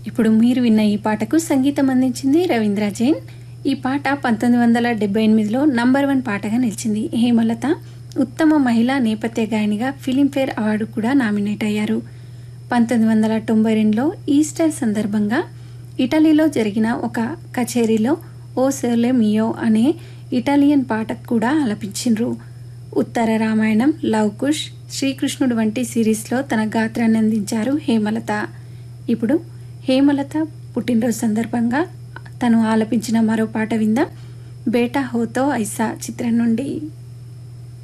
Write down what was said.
ఇప్పుడు మీరు విన్న ఈ పాటకు సంగీతం అందించింది రవీంద్ర జైన్ ఈ పాట పంతొమ్మిది వందల డెబ్బై ఎనిమిదిలో నంబర్ వన్ పాటగా నిలిచింది హేమలత ఉత్తమ మహిళా నేపథ్య గాయనిగా ఫిలింఫేర్ అవార్డు కూడా నామినేట్ అయ్యారు పంతొమ్మిది వందల తొంభై రెండులో ఈస్టర్ సందర్భంగా ఇటలీలో జరిగిన ఒక కచేరీలో ఓ సెర్లే మియో అనే ఇటాలియన్ పాటకు కూడా ఆలపించిండ్రు ఉత్తర రామాయణం లవ్ కుష్ శ్రీకృష్ణుడు వంటి సిరీస్లో తన గాత్రాన్ని అందించారు హేమలత ఇప్పుడు హేమలత పుట్టినరోజు సందర్భంగా తను ఆలపించిన మరో పాట విందాం బేటా హోతో ఐసా చిత్రం నుండి